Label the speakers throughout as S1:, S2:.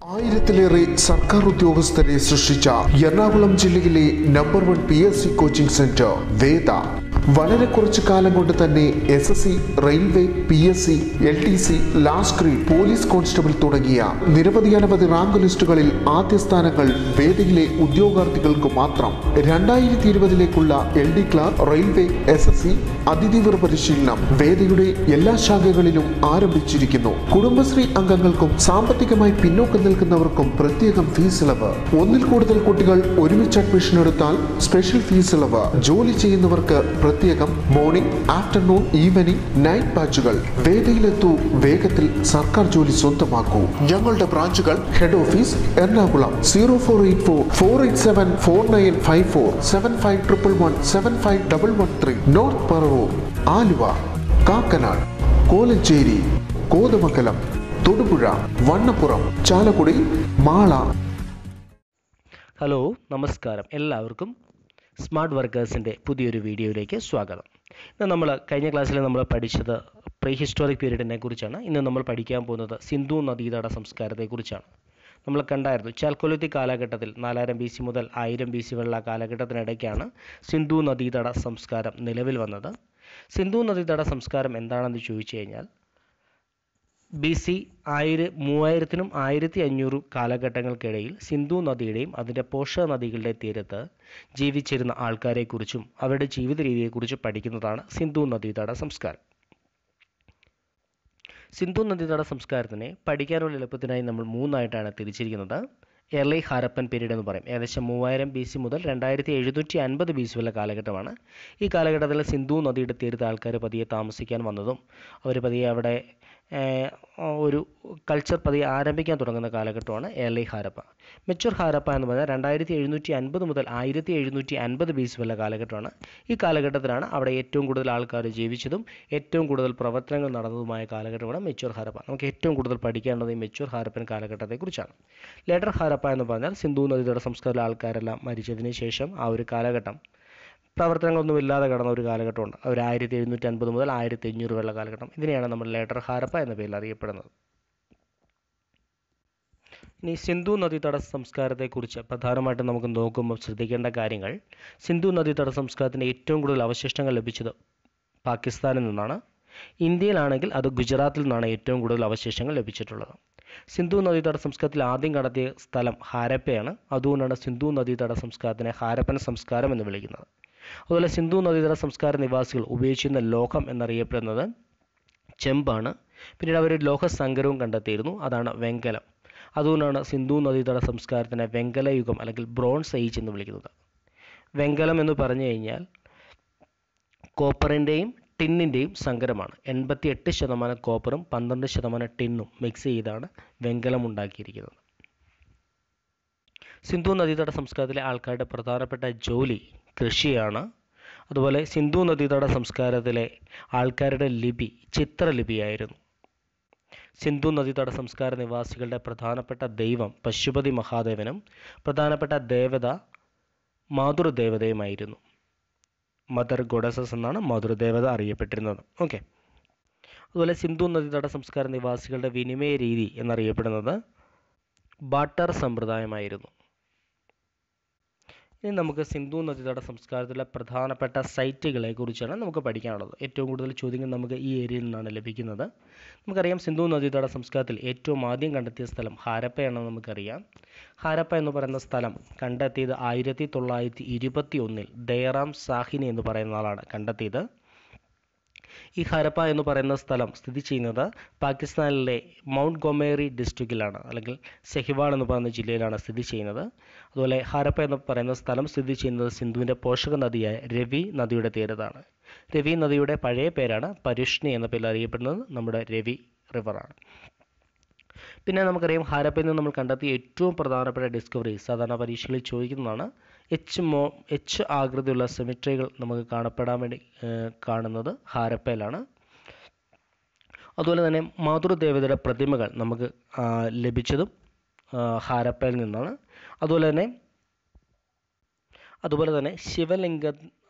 S1: ആയിരത്തിലേറെ സർക്കാർ ഉദ്യോഗസ്ഥരെ സൃഷ്ടിച്ച എറണാകുളം ജില്ലയിലെ number one P S C coaching centre Veda വളരെ കുറച്ചു കാലം കൊണ്ട് തന്നെ S S C railway P S C L T C last grade police constable തുടങ്ങിയ നിരവധി അനവധി റാങ്ക് ലിസ്റ്റുകളിൽ ആദ്യ സ്ഥാനങ്ങൾ വേദയിലെ ഉദ്യോഗാർത്ഥികൾക്ക് മാത്രം രണ്ടായിരത്തി ഇരുപതിലേക്കുള്ള L D clerk railway S S C അതിതീവ്ര പരിശീലനം വേദയുടെ എല്ലാ ശാഖകളിലും ആരംഭിച്ചിരിക്കുന്നു കുടുംബശ്രീ അംഗങ്ങൾക്കും സാമ്പത്തികമായി പിന്നോക്കം നിൽക്കുന്നവർക്കും പ്രത്യേകം ഫീസ് ഇളവ് ഒന്നിൽ കൂടുതൽ കുട്ടികൾ ഒരുമിച്ച് അഡ്മിഷൻ എടുത്താൽ സ്പെഷ്യൽ ഫീസ് ഇളവ് ജോലി ചെയ്യുന്നവർക്ക് പ്രത്യേകം മോർണിംഗ് ആഫ്റ്റർനൂൺ ഈവനിംഗ് നൈറ്റ് ബാച്ചുകൾ വേദിയിലെത്തൂ വേഗത്തിൽ സർക്കാർ ജോലി സ്വന്തമാക്കൂ ഞങ്ങളുടെ ബ്രാഞ്ചുകൾ head office Ernakulam zero four eight four four eight seven four nine five four seven five triple one seven five double one three north Paravur Aluva Kakkanad Kolenchery Kothamangalam Thodupuzha Vannappuram Chalakudy Mala
S2: hello നമസ്കാരം എല്ലാവർക്കും സ്മാർട്ട് വർക്കേഴ്സിൻ്റെ പുതിയൊരു വീഡിയോയിലേക്ക് സ്വാഗതം ഇന്ന് നമ്മൾ കഴിഞ്ഞ ക്ലാസ്സിൽ നമ്മൾ പഠിച്ചത് പ്രീ ഹിസ്റ്റോറിക് പീരീഡിനെ കുറിച്ചാണ് ഇന്ന് നമ്മൾ പഠിക്കാൻ പോകുന്നത് സിന്ധു നദീതട സംസ്കാരത്തെക്കുറിച്ചാണ് നമ്മൾ കണ്ടായിരുന്നു ചാൽക്കൊലുത്തി കാലഘട്ടത്തിൽ നാലായിരം ബി സി മുതൽ ആയിരം ബി സി വരെയുള്ള കാലഘട്ടത്തിനിടയ്ക്കാണ് സിന്ധു നദീതട സംസ്കാരം നിലവിൽ വന്നത് സിന്ധു നദീതട സംസ്കാരം എന്താണെന്ന് ചോദിച്ചു കഴിഞ്ഞാൽ ബി സി ആയിര മൂവായിരത്തിനും ആയിരത്തി അഞ്ഞൂറ് കാലഘട്ടങ്ങൾക്കിടയിൽ സിന്ധു നദിയുടെയും അതിൻ്റെ പോഷക നദികളുടെ തീരത്ത് ജീവിച്ചിരുന്ന ആൾക്കാരെക്കുറിച്ചും അവരുടെ ജീവിത രീതിയെക്കുറിച്ചും പഠിക്കുന്നതാണ് സിന്ധു നദീതട സംസ്കാരം സിന്ധു നദീതട സംസ്കാരത്തിനെ പഠിക്കാനുള്ള എളുപ്പത്തിനായി നമ്മൾ മൂന്നായിട്ടാണ് തിരിച്ചിരിക്കുന്നത് എർലി ഹാരപ്പൻ പീരീഡ് എന്ന് പറയും ഏകദേശം മൂവായിരം ബി സി മുതൽ രണ്ടായിരത്തി എഴുന്നൂറ്റി അൻപത് ബി സി വരെ കാലഘട്ടമാണ് ഈ കാലഘട്ടത്തിൽ സിന്ധു നദിയുടെ തീരത്ത് ആൾക്കാർ പതിയെ താമസിക്കാൻ വന്നതും അവർ പതിയെ അവിടെ ഏഹ്, ഒരു കൾച്ചർ പതിയെ ആരംഭിക്കാൻ തുടങ്ങുന്ന കാലഘട്ടമാണ് ഏർലി ഹാരപ്പ മെച്ചുർ ഹാരപ്പ എന്ന് പറഞ്ഞാൽ രണ്ടായിരത്തി എഴുന്നൂറ്റി അൻപത് മുതൽ ആയിരത്തി എഴുന്നൂറ്റി അൻപത് ബി സി വരെ കാലഘട്ടമാണ് ഈ കാലഘട്ടത്തിലാണ് അവിടെ ഏറ്റവും കൂടുതൽ ആൾക്കാർ ജീവിച്ചതും ഏറ്റവും കൂടുതൽ പ്രവർത്തനങ്ങൾ നടന്നതുമായ കാലഘട്ടമാണ് മെച്ചുർ ഹാരപ്പ നമുക്ക് ഏറ്റവും കൂടുതൽ പഠിക്കേണ്ടത് ഈ മെച്ചുർ ഹാരപ്പൻ കാലഘട്ടത്തെക്കുറിച്ചാണ് ലേറ്റർ ഹാരപ്പ എന്ന് പറഞ്ഞാൽ സിന്ധു നദിയുടെ സംസ്കാരത്തിലെ ആൾക്കാരെല്ലാം മരിച്ചതിന് ശേഷം ആ ഒരു കാലഘട്ടം പ്രവർത്തനങ്ങളൊന്നും ഇല്ലാതെ കടന്ന ഒരു കാലഘട്ടമുണ്ട് ഒരു ആയിരത്തി എഴുന്നൂറ്റി അൻപത് മുതൽ ആയിരത്തി അഞ്ഞൂറ് വരെയുള്ള കാലഘട്ടം ഇതിനെയാണ് നമ്മൾ ലേറ്റർ ഹാരപ്പ എന്ന പേരിൽ അറിയപ്പെടുന്നത് ഇനി സിന്ധു നദീതട സംസ്കാരത്തെക്കുറിച്ച് പ്രധാനമായിട്ടും നമുക്ക് നോക്കുമ്പോൾ ശ്രദ്ധിക്കേണ്ട കാര്യങ്ങൾ സിന്ധു നദീതട സംസ്കാരത്തിൻ്റെ ഏറ്റവും കൂടുതൽ അവശിഷ്ടങ്ങൾ ലഭിച്ചത് പാകിസ്ഥാനിൽ നിന്നാണ് ഇന്ത്യയിലാണെങ്കിൽ അത് ഗുജറാത്തിൽ നിന്നാണ് ഏറ്റവും കൂടുതൽ അവശേഷങ്ങൾ ലഭിച്ചിട്ടുള്ളത് സിന്ധു നദീതട സംസ്കാരത്തിൽ ആദ്യം കടത്തിയ സ്ഥലം ഹാരപ്പയാണ് അതുകൊണ്ടാണ് സിന്ധു നദീതട സംസ്കാരത്തിനെ ഹാരപ്പൻ സംസ്കാരം എന്ന് വിളിക്കുന്നത് അതുപോലെ സിന്ധു നദീതട സംസ്കാര നിവാസികൾ ഉപയോഗിച്ചിരുന്ന ലോഹം എന്നറിയപ്പെടുന്നത് ചെമ്പാണ് പിന്നീട് അവർ ലോഹസങ്കരവും കണ്ടെത്തിയിരുന്നു അതാണ് വെങ്കലം അതുകൊണ്ടാണ് സിന്ധു നദീതട സംസ്കാരത്തിനെ വെങ്കല യുഗം അല്ലെങ്കിൽ ബ്രോൺസ് ഏജ് എന്ന് വിളിക്കുന്നത് വെങ്കലം എന്ന് പറഞ്ഞു കഴിഞ്ഞാൽ കോപ്പറിൻ്റെയും ടിന്നിൻ്റെയും സങ്കരമാണ് എൺപത്തി എട്ട് ശതമാനം കോപ്പറും പന്ത്രണ്ട് ശതമാനം ടിന്നും മിക്സ് ചെയ്താണ് വെങ്കലം ഉണ്ടാക്കിയിരിക്കുന്നത് സിന്ധു നദീതട സംസ്കാരത്തിലെ ആൾക്കാരുടെ പ്രധാനപ്പെട്ട ജോലി കൃഷിയാണ് അതുപോലെ സിന്ധു നദീതട സംസ്കാരത്തിലെ ആൾക്കാരുടെ ലിപി ചിത്രലിപിയായിരുന്നു സിന്ധു നദീതട സംസ്കാര നിവാസികളുടെ പ്രധാനപ്പെട്ട ദൈവം പശുപതി മഹാദേവനും പ്രധാനപ്പെട്ട ദേവത മാതൃദേവതയുമായിരുന്നു മദർ ഗോഡസസ് എന്നാണ് മാതൃദേവത അറിയപ്പെട്ടിരുന്നത് ഓക്കെ അതുപോലെ സിന്ധു നദീതട സംസ്കാര നിവാസികളുടെ വിനിമയ രീതി എന്നറിയപ്പെടുന്നത് ബാട്ടർ സമ്പ്രദായമായിരുന്നു ഇനി നമുക്ക് സിന്ധു നദീതട സംസ്കാരത്തിലെ പ്രധാനപ്പെട്ട സൈറ്റുകളെ കുറിച്ചാണ് നമുക്ക് പഠിക്കാനുള്ളത് ഏറ്റവും കൂടുതൽ ചോദ്യങ്ങൾ നമുക്ക് ഈ ഏരിയയിൽ നിന്നാണ് ലഭിക്കുന്നത് നമുക്കറിയാം സിന്ധു നദീതട സംസ്കാരത്തിൽ ഏറ്റവും ആദ്യം കണ്ടെത്തിയ സ്ഥലം ഹാരപ്പയാണെന്ന് നമുക്കറിയാം ഹാരപ്പ എന്ന് പറയുന്ന സ്ഥലം കണ്ടെത്തിയത് ആയിരത്തി തൊള്ളായിരത്തി ഇരുപത്തി ഒന്നിൽ ദയറാം സാഹിനി എന്ന് പറയുന്ന ആളാണ് കണ്ടെത്തിയത് ഈ ഹരപ്പ എന്ന് പറയുന്ന സ്ഥലം സ്ഥിതി ചെയ്യുന്നത് പാകിസ്ഥാനിലെ മൗണ്ട് ഗൊമേറി ഡിസ്ട്രിക്റ്റിലാണ് അല്ലെങ്കിൽ സെഹിവാൾ എന്ന് പറയുന്ന ജില്ലയിലാണ് സ്ഥിതി ചെയ്യുന്നത് അതുപോലെ ഹരപ്പ എന്ന് പറയുന്ന സ്ഥലം സ്ഥിതി ചെയ്യുന്നത് സിന്ധുവിൻ്റെ പോഷക നദിയായ രവി നദിയുടെ തീരത്താണ് രവി നദിയുടെ പഴയ പേരാണ് പരുഷ്ണി എന്ന പേരിൽ അറിയപ്പെടുന്നത് നമ്മുടെ രവി റിവറാണ് പിന്നെ നമുക്കറിയാം ഹാരപ്പയിൽ നിന്ന് നമ്മൾ കണ്ടെത്തിയ ഏറ്റവും പ്രധാനപ്പെട്ട ഡിസ്കവറി സാധാരണ പരീക്ഷകളിൽ ചോദിക്കുന്നതാണ് എച്ച് മോ എച്ച് ആകൃതിയുള്ള സെമിട്രികൾ നമുക്ക് കാണപ്പെടാൻ വേണ്ടി ഏഹ്, കാണുന്നത് ഹാരപ്പയിലാണ് അതുപോലെ തന്നെ മാതൃദേവതയുടെ പ്രതിമകൾ നമുക്ക് ആ, ലഭിച്ചതും ആ, ഹാരപ്പയിൽ നിന്നാണ് അതുപോലെ തന്നെ അതുപോലെ തന്നെ ശിവലിംഗ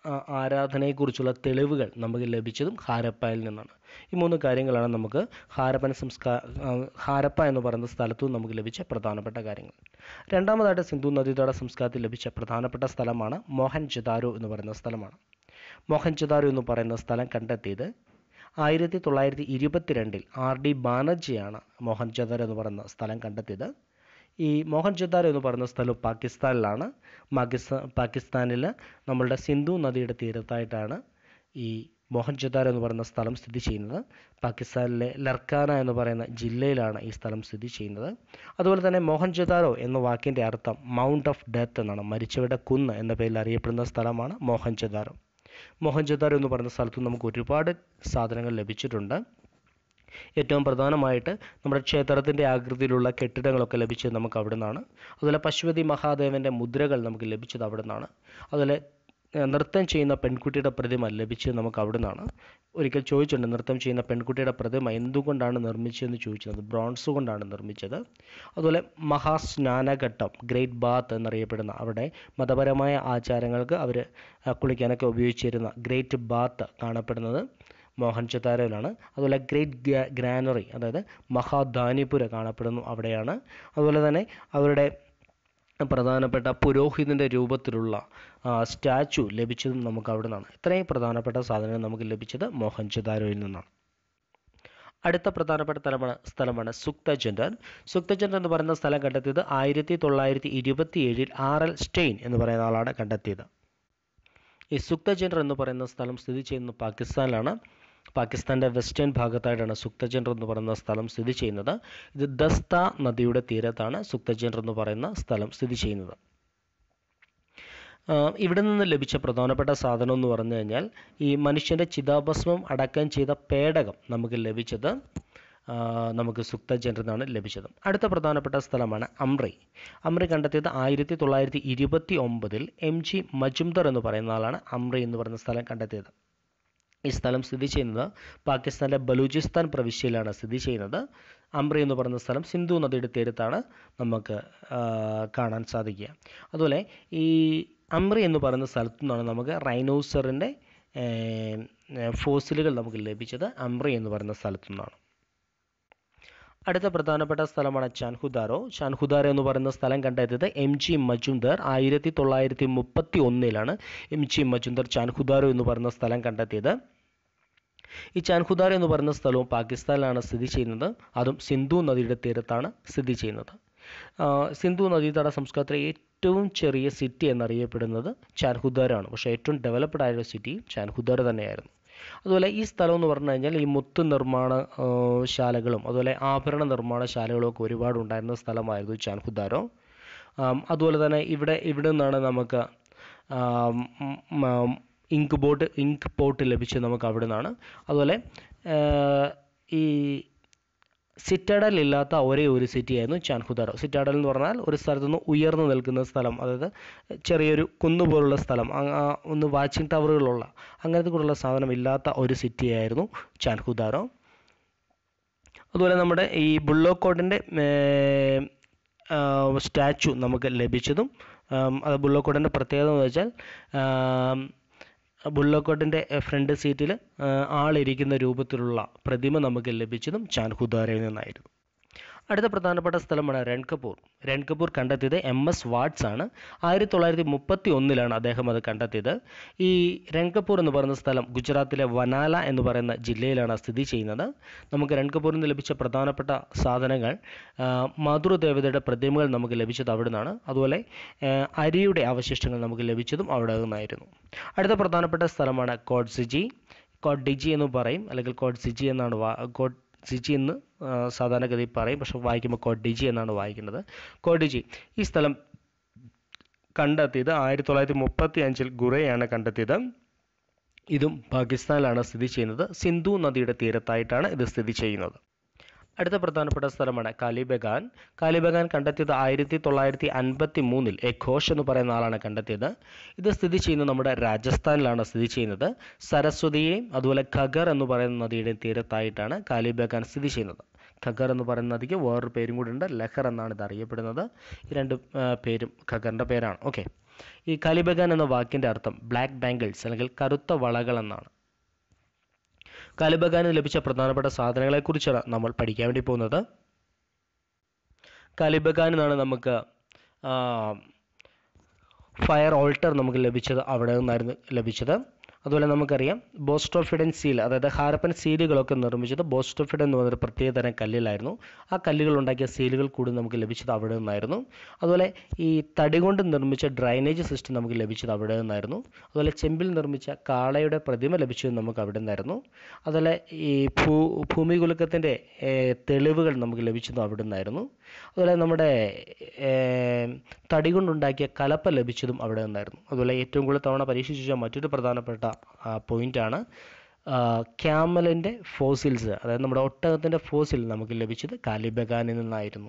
S2: ആ, ആരാധനയെക്കുറിച്ചുള്ള തെളിവുകൾ നമുക്ക് ലഭിച്ചതും ഹാരപ്പയിൽ നിന്നാണ് ഈ മൂന്ന് കാര്യങ്ങളാണ് നമുക്ക് ഹാരപ്പൻ സംസ്കാര ഹാരപ്പ എന്ന് പറയുന്ന സ്ഥലത്തു നിന്ന് നമുക്ക് ലഭിച്ച പ്രധാനപ്പെട്ട കാര്യങ്ങൾ രണ്ടാമതായിട്ട് സിന്ധു നദീതട സംസ്കാരത്തിൽ ലഭിച്ച പ്രധാനപ്പെട്ട സ്ഥലമാണ് മോഹൻ ജദാരോ എന്ന് പറയുന്ന സ്ഥലമാണ് മോഹൻ ജദാരോ എന്ന് പറയുന്ന സ്ഥലം കണ്ടെത്തിയത് ആയിരത്തി തൊള്ളായിരത്തി ഇരുപത്തിരണ്ടിൽ ആർ ഡി ബാനർജിയാണ് മോഹൻ ജദാരോ എന്ന് പറയുന്ന സ്ഥലം കണ്ടെത്തിയത് ഈ മോഹൻ ജദാരോ എന്ന് പറയുന്ന സ്ഥലം പാകിസ്ഥാനിലാണ് പാകിസ്ഥാൻ പാകിസ്ഥാനിൽ നമ്മളുടെ സിന്ധു നദിയുടെ തീരത്തായിട്ടാണ് ഈ മോഹൻ ജദാരോ എന്ന് പറയുന്ന സ്ഥലം സ്ഥിതി ചെയ്യുന്നത് പാകിസ്ഥാനിലെ ലർക്കാന എന്ന് പറയുന്ന ജില്ലയിലാണ് ഈ സ്ഥലം സ്ഥിതി ചെയ്യുന്നത് അതുപോലെ തന്നെ മോഹൻ ജദാരോ എന്ന വാക്കിൻ്റെ അർത്ഥം മൗണ്ട് ഓഫ് ഡെത്ത് എന്നാണ് മരിച്ചവരുടെ കുന്ന് എന്ന പേരിൽ അറിയപ്പെടുന്ന സ്ഥലമാണ് മോഹൻ ജദാരോ മോഹൻ ജദാരോ എന്ന് പറയുന്ന സ്ഥലത്ത് നമുക്ക് ഒരുപാട് സാധനങ്ങൾ ലഭിച്ചിട്ടുണ്ട് ഏറ്റവും പ്രധാനമായിട്ട് നമ്മുടെ ക്ഷേത്രത്തിൻ്റെ ആകൃതിയിലുള്ള കെട്ടിടങ്ങളൊക്കെ ലഭിച്ചത് നമുക്ക് അവിടെ നിന്നാണ് അതുപോലെ പശുപതി മഹാദേവൻ്റെ മുദ്രകൾ നമുക്ക് ലഭിച്ചത് അവിടെ നിന്നാണ് അതുപോലെ ഏഹ്, നൃത്തം ചെയ്യുന്ന പെൺകുട്ടിയുടെ പ്രതിമ ലഭിച്ചത് നമുക്ക് അവിടെ നിന്നാണ് ഒരിക്കൽ ചോദിച്ചിട്ടുണ്ട് നൃത്തം ചെയ്യുന്ന പെൺകുട്ടിയുടെ പ്രതിമ എന്തുകൊണ്ടാണ് നിർമ്മിച്ചതെന്ന് ചോദിച്ചത് ബ്രോൺസ് കൊണ്ടാണ് നിർമ്മിച്ചത് അതുപോലെ മഹാസ്നാനഘട്ടം ഗ്രേറ്റ് ബാത്ത് എന്നറിയപ്പെടുന്ന അവിടെ മതപരമായ ആചാരങ്ങൾക്ക് അവർ കുളിക്കാനൊക്കെ ഉപയോഗിച്ചിരുന്ന ഗ്രേറ്റ് ബാത്ത് കാണപ്പെടുന്നത് മോഹൻജദാരോയിലാണ് അതുപോലെ ഗ്രേറ്റ് ഗ്രാ- ഗ്രാനറി അതായത് മഹാദാനിപുര കാണപ്പെടുന്നു അവിടെയാണ് അതുപോലെ തന്നെ അവരുടെ പ്രധാനപ്പെട്ട പുരോഹിതൻ്റെ രൂപത്തിലുള്ള സ്റ്റാച്ചു ലഭിച്ചതും നമുക്ക് അവിടെ നിന്നാണ് ഇത്രയും പ്രധാനപ്പെട്ട സാധനങ്ങൾ നമുക്ക് ലഭിച്ചത് മോഹൻജദാരോയിൽ നിന്നാണ് അടുത്ത പ്രധാനപ്പെട്ട സ്ഥലമാണ് സ്ഥലമാണ് സുക്തചന്ദ്രൻ സുക്തചന്ദ്രൻ എന്ന് പറയുന്ന സ്ഥലം കണ്ടെത്തിയത് ആയിരത്തി തൊള്ളായിരത്തി ഇരുപത്തി ഏഴിൽ ആർ എൽ സ്റ്റെയിൻ എന്ന് പറയുന്ന ആളാണ് കണ്ടെത്തിയത് ഈ സുക്തചന്ദ്ര എന്ന് പറയുന്ന സ്ഥലം സ്ഥിതി ചെയ്യുന്നത് പാകിസ്ഥാനിലാണ് പാകിസ്ഥാൻ്റെ വെസ്റ്റേൺ ഭാഗത്തായിട്ടാണ് സുക്തചന്ദ്ര എന്ന് പറയുന്ന സ്ഥലം സ്ഥിതി ചെയ്യുന്നത് ഇത് ദസ്ത നദിയുടെ തീരത്താണ് സുക്തചന്ദ്ര എന്ന് പറയുന്ന സ്ഥലം സ്ഥിതി ചെയ്യുന്നത് ആഹ് ഇവിടെ നിന്ന് ലഭിച്ച പ്രധാനപ്പെട്ട സാധനം എന്ന് പറഞ്ഞു കഴിഞ്ഞാൽ ഈ മനുഷ്യൻ്റെ ചിതാഭസ്മം അടക്കം ചെയ്ത പേടകം നമുക്ക് ലഭിച്ചത് ആഹ് നമുക്ക് സുക്തചന്ദ്രൻ നിന്നാണ് ലഭിച്ചത് അടുത്ത പ്രധാനപ്പെട്ട സ്ഥലമാണ് അമ്രി അമ്രി കണ്ടെത്തിയത് ആയിരത്തി തൊള്ളായിരത്തി ഇരുപത്തി ഒമ്പതിൽ എം ജി മജുംദർ എന്ന് പറയുന്ന ആളാണ് അമ്രി എന്ന് പറയുന്ന സ്ഥലം കണ്ടെത്തിയത് ഈ സ്ഥലം സ്ഥിതി ചെയ്യുന്നത് പാകിസ്ഥാനിലെ ബലൂചിസ്ഥാൻ പ്രവിശ്യയിലാണ് സ്ഥിതി ചെയ്യുന്നത് അമ്രി എന്ന് പറയുന്ന സ്ഥലം സിന്ധു നദിയുടെ തീരത്താണ് നമുക്ക് ആ, കാണാൻ സാധിക്കുക അതുപോലെ ഈ അമ്രി എന്ന് പറയുന്ന സ്ഥലത്തു നിന്നാണ് നമുക്ക് റൈനോസറിൻ്റെ ഫോസിലുകൾ നമുക്ക് ലഭിച്ചത് അമ്രി എന്ന് പറയുന്ന സ്ഥലത്തു നിന്നാണ് അടുത്ത പ്രധാനപ്പെട്ട സ്ഥലമാണ് ചാൻഹുദാരോ ചാൻഹുദാരോ എന്ന് പറയുന്ന സ്ഥലം കണ്ടെത്തിയത് എം ജി മജുംദർ ആയിരത്തി തൊള്ളായിരത്തി മുപ്പത്തി ഒന്നിലാണ് എം ജി മജുംദർ ചാൻഹുദാരോ എന്ന് പറയുന്ന സ്ഥലം കണ്ടെത്തിയത് ഈ ചാൻഹുദാരോ എന്ന് പറയുന്ന സ്ഥലവും പാകിസ്ഥാനിലാണ് സ്ഥിതി ചെയ്യുന്നത് അതും സിന്ധു നദിയുടെ തീരത്താണ് സ്ഥിതി ചെയ്യുന്നത് ആ, സിന്ധു നദീതട സംസ്കാരത്തിലെ ഏറ്റവും ചെറിയ സിറ്റി എന്നറിയപ്പെടുന്നത് ചാൻഹുദാരാണ് പക്ഷേ ഏറ്റവും ഡെവലപ്ഡ് ആയ സിറ്റി ചാൻഹുദാര തന്നെയായിരുന്നു അതുപോലെ ഈ സ്ഥലം എന്ന് പറഞ്ഞു കഴിഞ്ഞാൽ ഈ മുത്ത് നിർമ്മാണ ആ, ശാലകളും അതുപോലെ ആഭരണ നിർമ്മാണ ശാലകളും ഒക്കെ ഒരുപാട് ഉണ്ടായിരുന്ന സ്ഥലമായിരുന്നു ചാൻഹുദാരോ ആം, അതുപോലെ തന്നെ ഇവിടെ ഇവിടെ നിന്നാണ് നമുക്ക് ആം, ഉം, ഉം, ഇങ്ക് ബോട്ട് ഇങ്ക് പോട്ട് ലഭിച്ചത് നമുക്ക് അവിടെ നിന്നാണ് അതുപോലെ ആ, ഈ സിറ്റഡൽ ഇല്ലാത്ത ഒരേ ഒരു സിറ്റി ആയിരുന്നു ചാൻഹുദാരോ സിറ്റാഡൽ എന്ന് പറഞ്ഞാൽ ഒരു സ്ഥലത്തു നിന്ന് ഉയർന്നു നിൽക്കുന്ന സ്ഥലം അതായത് ചെറിയൊരു കുന്നുപോലുള്ള സ്ഥലം ആ- ആ ഒന്ന് വാച്ചിങ് ടവറുകളുള്ള അങ്ങനത്തെ കൂടെയുള്ള സാധനം ഇല്ലാത്ത ഒരു സിറ്റി ആയിരുന്നു ചാൻഹുദാരോ അതുപോലെ നമ്മുടെ ഈ ബുള്ളോക്കോട്ടിൻ്റെ സ്റ്റാച്ചു നമുക്ക് ലഭിച്ചതും ആം, അത് ബുള്ളോക്കോട്ടിൻ്റെ പ്രത്യേകത എന്ന് വെച്ചാൽ ആം, ബുള്ളോക്കോട്ടിൻ്റെ ഫ്രണ്ട് സീറ്റിൽ ആളിരിക്കുന്ന രൂപത്തിലുള്ള പ്രതിമ നമുക്ക് ലഭിച്ചതും ചാൻഹുദാരയിൽ നിന്നായിരുന്നു അടുത്ത പ്രധാനപ്പെട്ട സ്ഥലമാണ് രൺകപൂർ രൺകപൂർ കണ്ടെത്തിയത് എം എസ് വാട്സ് ആണ് ആയിരത്തി തൊള്ളായിരത്തി മുപ്പത്തി ഒന്നിലാണ് അദ്ദേഹം അത് കണ്ടെത്തിയത് ഈ രൺകപൂർ എന്ന് പറയുന്ന സ്ഥലം ഗുജറാത്തിലെ വനാല എന്ന് പറയുന്ന ജില്ലയിലാണ് സ്ഥിതി ചെയ്യുന്നത് നമുക്ക് രൺകപൂരിൽ നിന്ന് ലഭിച്ച പ്രധാനപ്പെട്ട സാധനങ്ങൾ ആ, മാതൃദേവതയുടെ പ്രതിമകൾ നമുക്ക് ലഭിച്ചത് അവിടെ നിന്നാണ് അതുപോലെ ആ, അരിയുടെ അവശിഷ്ടങ്ങൾ നമുക്ക് ലഭിച്ചതും അവിടെ നിന്നായിരുന്നു അടുത്ത പ്രധാനപ്പെട്ട സ്ഥലമാണ് കോഡ്സിജി കോഡ് ഡിജി എന്ന് പറയും അല്ലെങ്കിൽ കോഡ് സിജി എന്നാണ് വാ കോഡ് സിജി എന്ന് ആ, സാധാരണഗതി പറയും പക്ഷെ വായിക്കുമ്പോൾ കോഡ് ഡിജി എന്നാണ് വായിക്കുന്നത് കോഡ് ഡിജി ഈ സ്ഥലം കണ്ടെത്തിയത് ആയിരത്തി തൊള്ളായിരത്തി മുപ്പത്തി അഞ്ചിൽ ഗുറയാണ് കണ്ടെത്തിയത് ഇതും പാകിസ്ഥാനിലാണ് സ്ഥിതി ചെയ്യുന്നത് സിന്ധു നദിയുടെ തീരത്തായിട്ടാണ് ഇത് സ്ഥിതി ചെയ്യുന്നത് അടുത്ത പ്രധാനപ്പെട്ട സ്ഥലമാണ് കാലിബഗാൻ കാലിബഗാൻ കണ്ടെത്തിയത് ആയിരത്തി തൊള്ളായിരത്തി അൻപത്തി മൂന്നിൽ എ ഘോഷ് എന്ന് പറയുന്ന ആളാണ് കണ്ടെത്തിയത് ഇത് സ്ഥിതി ചെയ്യുന്നത് നമ്മുടെ രാജസ്ഥാനിലാണ് സ്ഥിതി ചെയ്യുന്നത് സരസ്വതിയെയും അതുപോലെ ഖഗർ എന്ന് പറയുന്ന നദിയുടെ തീരത്തായിട്ടാണ് കാലിബഗാൻ സ്ഥിതി ചെയ്യുന്നത് ഖഗർ എന്ന് പറയുന്ന നദിക്ക് വേറൊരു പേരും കൂടി ഉണ്ട് ലഹർ എന്നാണ് ഇത് അറിയപ്പെടുന്നത് ഈ രണ്ട് ആ, പേരും ഖഗറിൻ്റെ പേരാണ് ഓക്കെ ഈ കാലിബഗാൻ എന്ന വാക്കിൻ്റെ അർത്ഥം ബ്ലാക്ക് ബാംഗിൾസ് അല്ലെങ്കിൽ കറുത്ത വളകൾ എന്നാണ് കാലിബഗാന് ലഭിച്ച പ്രധാനപ്പെട്ട സാധനങ്ങളെക്കുറിച്ചാണ് നമ്മൾ പഠിക്കാൻ വേണ്ടി പോകുന്നത് കാലിബഗാനിൽ നിന്നാണ് നമുക്ക് ഫയർ ഓൾട്ടർ നമുക്ക് ലഭിച്ചത് അവിടെ നിന്നായിരുന്നു ലഭിച്ചത് അതുപോലെ നമുക്കറിയാം ബോസ്റ്റോഫിഡൻ സീൽ അതായത് ഹാരപ്പൻ സീലുകളൊക്കെ നിർമ്മിച്ചത് ബോസ്റ്റോഫിഡൻ എന്ന് പറയുന്ന പ്രത്യേക തരം കല്ലിലായിരുന്നു ആ കല്ലുകൾ ഉണ്ടാക്കിയ സീലുകൾ കൂടി നമുക്ക് ലഭിച്ചത് അവിടെ നിന്നായിരുന്നു അതുപോലെ ഈ തടി കൊണ്ട് നിർമ്മിച്ച ഡ്രൈനേജ് സിസ്റ്റം നമുക്ക് ലഭിച്ചത് അവിടെ നിന്നായിരുന്നു അതുപോലെ ചെമ്പിൽ നിർമ്മിച്ച കാളയുടെ പ്രതിമ ലഭിച്ചത് നമുക്ക് അവിടെ നിന്നായിരുന്നു അതുപോലെ ഈ ഭൂ ഭൂമികുലുക്കത്തിൻ്റെ തെളിവുകൾ നമുക്ക് ലഭിച്ചത് അവിടെ നിന്നായിരുന്നു അതുപോലെ നമ്മുടെ ഏർ, തടി കൊണ്ടുണ്ടാക്കിയ കലപ്പ ലഭിച്ചതും അവിടെ നിന്നായിരുന്നു അതുപോലെ ഏറ്റവും കൂടുതൽ തവണ പരീക്ഷിച്ച മറ്റൊരു പ്രധാനപ്പെട്ട പോയിന്റാണ് ക്യാമലിൻ്റെ ഫോസിൽസ് അതായത് നമ്മുടെ ഒട്ടകത്തിൻ്റെ ഫോസിൽ നമുക്ക് ലഭിച്ചത് കാലിബഗാനിൽ നിന്നായിരുന്നു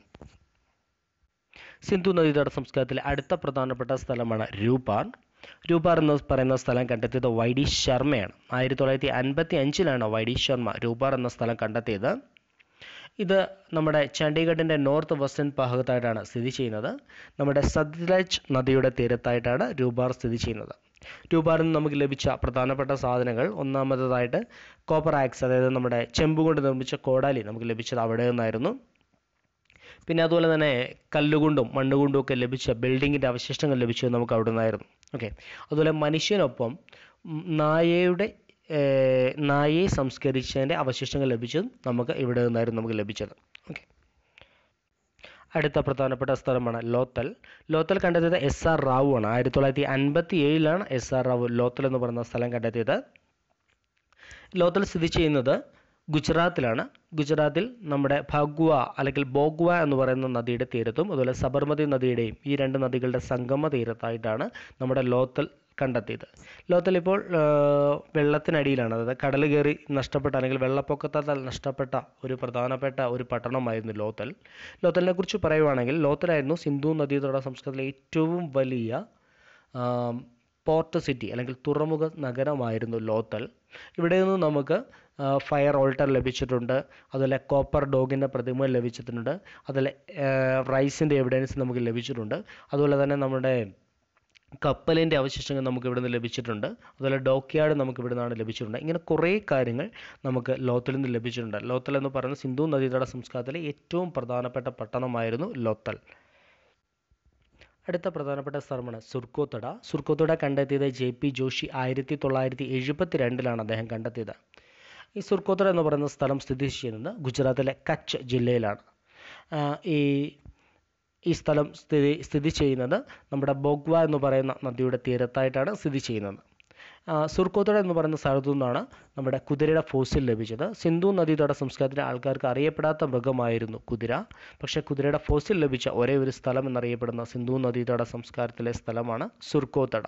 S2: സിന്ധു നദീതട സംസ്കാരത്തിലെ അടുത്ത പ്രധാനപ്പെട്ട സ്ഥലമാണ് രൂപാർ രൂപാർ എന്ന് പറയുന്ന സ്ഥലം കണ്ടെത്തിയത് വൈ ഡി ശർമ്മയാണ് ആയിരത്തി തൊള്ളായിരത്തി അൻപത്തി അഞ്ചിലാണ് വൈ ഡി ശർമ്മ രൂപാർ എന്ന സ്ഥലം കണ്ടെത്തിയത് ഇത് നമ്മുടെ ചണ്ഡീഗഡിൻ്റെ നോർത്ത് വെസ്റ്റേൺ ഭാഗത്തായിട്ടാണ് സ്ഥിതി ചെയ്യുന്നത് നമ്മുടെ സത്ലജ് നദിയുടെ തീരത്തായിട്ടാണ് രൂപാർ സ്ഥിതി ചെയ്യുന്നത് രൂപാറിൽ നിന്ന് നമുക്ക് ലഭിച്ച പ്രധാനപ്പെട്ട സാധനങ്ങൾ ഒന്നാമതായിട്ട് കോപ്പർ ആക്സ് അതായത് നമ്മുടെ ചെമ്പ് കൊണ്ട് നിർമ്മിച്ച കോടാലി നമുക്ക് ലഭിച്ചത് അവിടെ നിന്നായിരുന്നു പിന്നെ അതുപോലെ തന്നെ കല്ലുകൊണ്ടും മണ്ണുകൊണ്ടും ഒക്കെ ലഭിച്ച ബിൽഡിങ്ങിൻ്റെ അവശിഷ്ടങ്ങൾ ലഭിച്ചത് നമുക്ക് അവിടെ നിന്നായിരുന്നു ഓക്കെ അതുപോലെ മനുഷ്യനൊപ്പം ഉം, നായയുടെ ഏർ, നായയെ സംസ്കരിച്ചതിൻ്റെ അവശിഷ്ടങ്ങൾ ലഭിച്ചതും നമുക്ക് ഇവിടെ നിന്നായിരുന്നു നമുക്ക് ലഭിച്ചത് ഓക്കെ അടുത്ത പ്രധാനപ്പെട്ട സ്ഥലമാണ് ലോത്തൽ ലോത്തൽ കണ്ടെത്തിയത് എസ് ആർ റാവു ആണ് ആയിരത്തി തൊള്ളായിരത്തി അൻപത്തി ഏഴിലാണ് എസ് ആർ റാവു ലോത്തൽ എന്ന് പറയുന്ന സ്ഥലം കണ്ടെത്തിയത് ലോത്തൽ സ്ഥിതി ചെയ്യുന്നത് ഗുജറാത്തിലാണ് ഗുജറാത്തിൽ നമ്മുടെ ഭഗ്വ അല്ലെങ്കിൽ ബോഗ്വ എന്ന് പറയുന്ന നദിയുടെ തീരത്തും അതുപോലെ സബർമതി നദിയുടെയും ഈ രണ്ട് നദികളുടെ സംഗമ തീരത്തായിട്ടാണ് നമ്മുടെ ലോത്തൽ കണ്ടെത്തിയത് ലോത്തൽ ഇപ്പോൾ ആ, വെള്ളത്തിനടിയിലാണ് അതായത് കടൽ കയറി നഷ്ടപ്പെട്ട അല്ലെങ്കിൽ വെള്ളപ്പൊക്കത്താൽ നഷ്ടപ്പെട്ട ഒരു പ്രധാനപ്പെട്ട ഒരു പട്ടണമായിരുന്നു ലോത്തൽ ലോത്തലിനെ കുറിച്ച് പറയുവാണെങ്കിൽ ലോത്തലായിരുന്നു സിന്ധു നദീതട സംസ്കാരത്തിലെ ഏറ്റവും വലിയ ആം, പോർട്ട് സിറ്റി അല്ലെങ്കിൽ തുറമുഖ നഗരമായിരുന്നു ലോത്തൽ ഇവിടെ നിന്ന് നമുക്ക് ആ, ഫയർ ഓൾട്ടർ ലഭിച്ചിട്ടുണ്ട് അതുപോലെ കോപ്പർ ഡോഗിൻ്റെ പ്രതിമ ലഭിച്ചിട്ടുണ്ട് അതുപോലെ ആ, റൈസിൻ്റെ എവിഡൻസ് നമുക്ക് ലഭിച്ചിട്ടുണ്ട് അതുപോലെ തന്നെ നമ്മുടെ കപ്പലിൻ്റെ അവശിഷ്ടങ്ങൾ നമുക്ക് ഇവിടുന്ന് ലഭിച്ചിട്ടുണ്ട് അതുപോലെ ഡോക്യാർഡ് നമുക്ക് ഇവിടെ നിന്നാണ് ലഭിച്ചിട്ടുണ്ട് ഇങ്ങനെ കുറേ കാര്യങ്ങൾ നമുക്ക് ലോത്തലിൽ നിന്ന് ലഭിച്ചിട്ടുണ്ട് ലോത്തൽ എന്ന് പറയുന്ന സിന്ധു നദീതട സംസ്കാരത്തിലെ ഏറ്റവും പ്രധാനപ്പെട്ട പട്ടണമായിരുന്നു ലോത്തൽ അടുത്ത പ്രധാനപ്പെട്ട സ്ഥലമാണ് സുർക്കോത്തട സുർക്കോത്തട കണ്ടെത്തിയത് ജെ പി ജോഷി ആയിരത്തി തൊള്ളായിരത്തി എഴുപത്തി രണ്ടിലാണ് അദ്ദേഹം കണ്ടെത്തിയത് ഈ സുർക്കോത്തട എന്ന് പറയുന്ന സ്ഥലം സ്ഥിതി ചെയ്യുന്നത് ഗുജറാത്തിലെ കച്ച് ജില്ലയിലാണ് ആ, ഈ ഈ സ്ഥലം സ്ഥിതി സ്ഥിതി ചെയ്യുന്നത് നമ്മുടെ ബോഗ്വ എന്ന് പറയുന്ന നദിയുടെ തീരത്തായിട്ടാണ് സ്ഥിതി ചെയ്യുന്നത് ആ, സുർക്കോത്തട എന്ന് പറയുന്ന സ്ഥലത്തു നിന്നാണ് നമ്മുടെ കുതിരയുടെ ഫോസിൽ ലഭിച്ചത് സിന്ധു നദീതട സംസ്കാരത്തിലെ ആൾക്കാർക്ക് അറിയപ്പെടാത്ത മൃഗമായിരുന്നു കുതിര പക്ഷേ കുതിരയുടെ ഫോസിൽ ലഭിച്ച ഒരേ ഒരു സ്ഥലം എന്നറിയപ്പെടുന്ന സിന്ധു നദീതട സംസ്കാരത്തിലെ സ്ഥലമാണ് സുർക്കോത്തട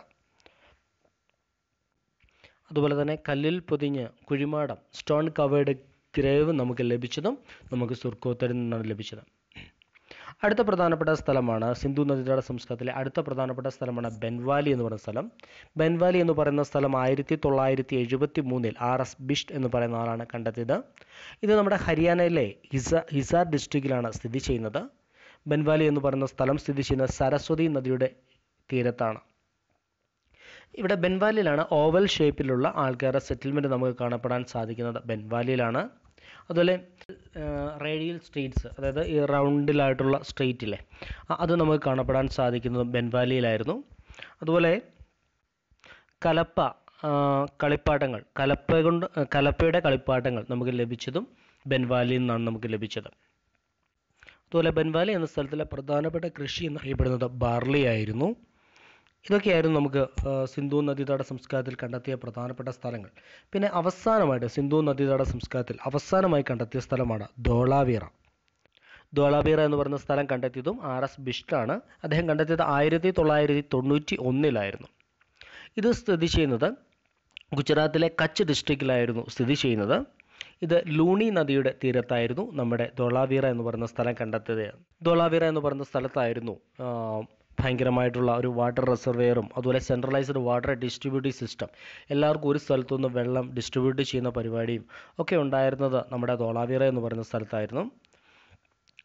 S2: അതുപോലെ തന്നെ കല്ലിൽ പൊതിഞ്ഞ് കുഴിമാടം സ്റ്റോൺ കവേർഡ് ഗ്രേവ് നമുക്ക് ലഭിച്ചതും നമുക്ക് സുർക്കോത്തരിൽ നിന്നാണ് ലഭിച്ചത് അടുത്ത പ്രധാനപ്പെട്ട സ്ഥലമാണ് സിന്ധു നദീതട സംസ്കാരത്തിലെ അടുത്ത പ്രധാനപ്പെട്ട സ്ഥലമാണ് ബെൻവാലി എന്ന് പറയുന്ന സ്ഥലം ബെൻവാലി എന്ന് പറയുന്ന സ്ഥലം ആയിരത്തി തൊള്ളായിരത്തി എഴുപത്തി മൂന്നിൽ ആർ എസ് ബിഷ്ട് എന്ന് പറയുന്ന ആളാണ് കണ്ടെത്തിയത് ഇത് നമ്മുടെ ഹരിയാനയിലെ ഹിസ ഹിസാർ ഡിസ്ട്രിക്റ്റിലാണ് സ്ഥിതി ചെയ്യുന്നത് ബെൻവാലി എന്ന് പറയുന്ന സ്ഥലം സ്ഥിതി ചെയ്യുന്ന സരസ്വതി നദിയുടെ തീരത്താണ് ഇവിടെ ബെൻവാലിയിലാണ് ഓവൽ ഷേപ്പിലുള്ള ആൾക്കാരുടെ സെറ്റിൽമെൻറ്റ് നമുക്ക് കാണപ്പെടാൻ സാധിക്കുന്നത് ബെൻവാലിയിലാണ് അതുപോലെ റേഡിയൽ സ്ട്രീറ്റ്സ് അതായത് ഈ റൗണ്ടിലായിട്ടുള്ള സ്ട്രീറ്റിലെ അത് നമുക്ക് കാണപ്പെടാൻ സാധിക്കുന്നത് ബെൻവാലിയിലായിരുന്നു അതുപോലെ കലപ്പ ആ, കളിപ്പാട്ടങ്ങൾ കലപ്പ കൊണ്ട് കലപ്പയുടെ കളിപ്പാട്ടങ്ങൾ നമുക്ക് ലഭിച്ചതും ബെൻവാലിയിൽ നിന്നാണ് നമുക്ക് ലഭിച്ചത് അതുപോലെ ബെൻവാലി എന്ന സ്ഥലത്തിലെ പ്രധാനപ്പെട്ട കൃഷി എന്നറിയപ്പെടുന്നത് ബാർലി ആയിരുന്നു ഇതൊക്കെയായിരുന്നു നമുക്ക് ആ, സിന്ധു നദീതട സംസ്കാരത്തിൽ കണ്ടെത്തിയ പ്രധാനപ്പെട്ട സ്ഥലങ്ങൾ പിന്നെ അവസാനമായിട്ട് സിന്ധു നദീതട സംസ്കാരത്തിൽ അവസാനമായി കണ്ടെത്തിയ സ്ഥലമാണ് ധോളാവീറ ധോളാവീറ എന്ന് പറയുന്ന സ്ഥലം കണ്ടെത്തിയതും ആർ എസ് ബിഷ്ടാണ് അദ്ദേഹം കണ്ടെത്തിയത് ആയിരത്തി തൊള്ളായിരത്തി തൊണ്ണൂറ്റി ഒന്നിലായിരുന്നു ഇത് സ്ഥിതി ചെയ്യുന്നത് ഗുജറാത്തിലെ കച്ച് ഡിസ്ട്രിക്റ്റിലായിരുന്നു സ്ഥിതി ചെയ്യുന്നത് ഇത് ലൂണി നദിയുടെ തീരത്തായിരുന്നു നമ്മുടെ ധോളാവീറ എന്ന് പറയുന്ന സ്ഥലം കണ്ടെത്തിയത് ധോളാവീറ എന്ന് പറയുന്ന സ്ഥലത്തായിരുന്നു ആ, ഭയങ്കരമായിട്ടുള്ള ഒരു വാട്ടർ റിസർവെയറും അതുപോലെ സെൻട്രലൈസ്ഡ് വാട്ടർ ഡിസ്ട്രിബ്യൂട്ടീവ് സിസ്റ്റം എല്ലാവർക്കും ഒരു സ്ഥലത്തു നിന്ന് വെള്ളം ഡിസ്ട്രിബ്യൂട്ട് ചെയ്യുന്ന പരിപാടിയും ഒക്കെ ഉണ്ടായിരുന്നത് നമ്മുടെ ധോളാവീറ എന്ന് പറയുന്ന സ്ഥലത്തായിരുന്നു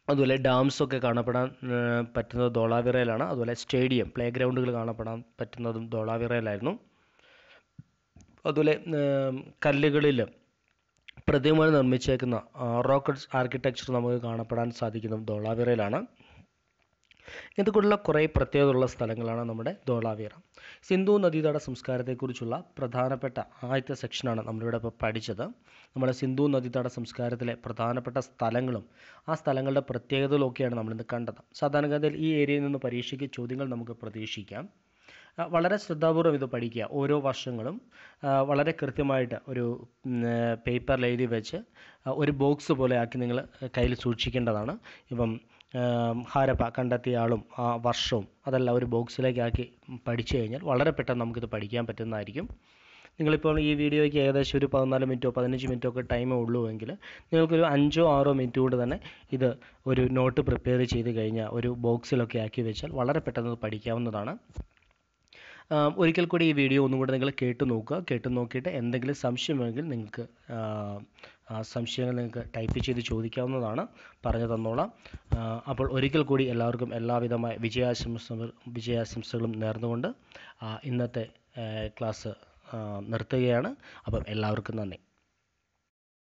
S2: അതുപോലെ ഡാംസൊക്കെ കാണപ്പെടാൻ ആ, പറ്റുന്നത് ധോളാവിറയിലാണ് അതുപോലെ സ്റ്റേഡിയം പ്ലേ ഗ്രൗണ്ടുകൾ കാണപ്പെടാൻ പറ്റുന്നതും ധോളാവിറയിലായിരുന്നു അതുപോലെ കല്ലുകളിൽ പ്രതിമകൾ നിർമ്മിച്ചേക്കുന്ന റോക്കറ്റ്സ് ആർക്കിടെക്ചർ നമുക്ക് കാണപ്പെടാൻ സാധിക്കുന്നതും ധോളാവിറയിലാണ് ഇങ്ങനത്തെ കൂടെയുള്ള കുറേ പ്രത്യേകതയുള്ള സ്ഥലങ്ങളാണ് നമ്മുടെ ധോളാവീറ സിന്ധു നദീതട സംസ്കാരത്തെക്കുറിച്ചുള്ള പ്രധാനപ്പെട്ട ആദ്യത്തെ സെക്ഷനാണ് നമ്മളിവിടെ ഇപ്പോൾ പഠിച്ചത് നമ്മുടെ സിന്ധു നദീതട സംസ്കാരത്തിലെ പ്രധാനപ്പെട്ട സ്ഥലങ്ങളും ആ സ്ഥലങ്ങളുടെ പ്രത്യേകതകളും ഒക്കെയാണ് നമ്മളിന്ന് കണ്ടത് സാധാരണഗതിയിൽ ഈ ഏരിയയിൽ നിന്ന് പരീക്ഷയ്ക്ക് ചോദ്യങ്ങൾ നമുക്ക് പ്രതീക്ഷിക്കാം ആ, വളരെ ശ്രദ്ധാപൂർവ്വം ഇത് പഠിക്കുക ഓരോ വർഷങ്ങളും ആ, വളരെ കൃത്യമായിട്ട് ഒരു പേപ്പറിൽ എഴുതി വെച്ച് ആ, ഒരു ബോക്സ് പോലെ ആക്കി നിങ്ങൾ കയ്യിൽ സൂക്ഷിക്കേണ്ടതാണ് ഇപ്പം ആം, ഹാരപ്പ കണ്ടെത്തിയ ആളും ആ വർഷവും അതെല്ലാം ഒരു ബോക്സിലേക്ക് ആക്കി പഠിച്ചു കഴിഞ്ഞാൽ വളരെ പെട്ടെന്ന് നമുക്കിത് പഠിക്കാൻ പറ്റുന്നതായിരിക്കും നിങ്ങളിപ്പോൾ ഈ വീഡിയോയ്ക്ക് ഏകദേശം ഒരു പതിനാല് മിനിറ്റോ പതിനഞ്ച് മിനിറ്റോ ഒക്കെ ടൈമേ ഉള്ളൂ എങ്കിൽ നിങ്ങൾക്കൊരു അഞ്ചോ ആറോ മിനിറ്റ് കൊണ്ട് തന്നെ ഇത് ഒരു നോട്ട് പ്രിപ്പയർ ചെയ്ത് കഴിഞ്ഞാൽ ഒരു ബോക്സിലൊക്കെ ആക്കി വെച്ചാൽ വളരെ പെട്ടെന്ന് ഇത് പഠിക്കാവുന്നതാണ് ആം, ഒരിക്കൽ കൂടി ഈ വീഡിയോ ഒന്നും കൂടെ നിങ്ങൾ കേട്ട് നോക്കുക കേട്ട് നോക്കിയിട്ട് എന്തെങ്കിലും സംശയമെങ്കിൽ നിങ്ങൾക്ക് ആ, ആ സംശയങ്ങൾ നിങ്ങൾക്ക് ടൈപ്പ് ചെയ്ത് ചോദിക്കാവുന്നതാണ് പറഞ്ഞു തന്നോളാം ആ, അപ്പോൾ ഒരിക്കൽ കൂടി എല്ലാവർക്കും എല്ലാവിധമായ വിജയാശംസകൾ വിജയാശംസകളും നേർന്നുകൊണ്ട് ആ, ഇന്നത്തെ ആ, ക്ലാസ് ആ, നിർത്തുകയാണ് അപ്പം എല്ലാവർക്കും നന്ദി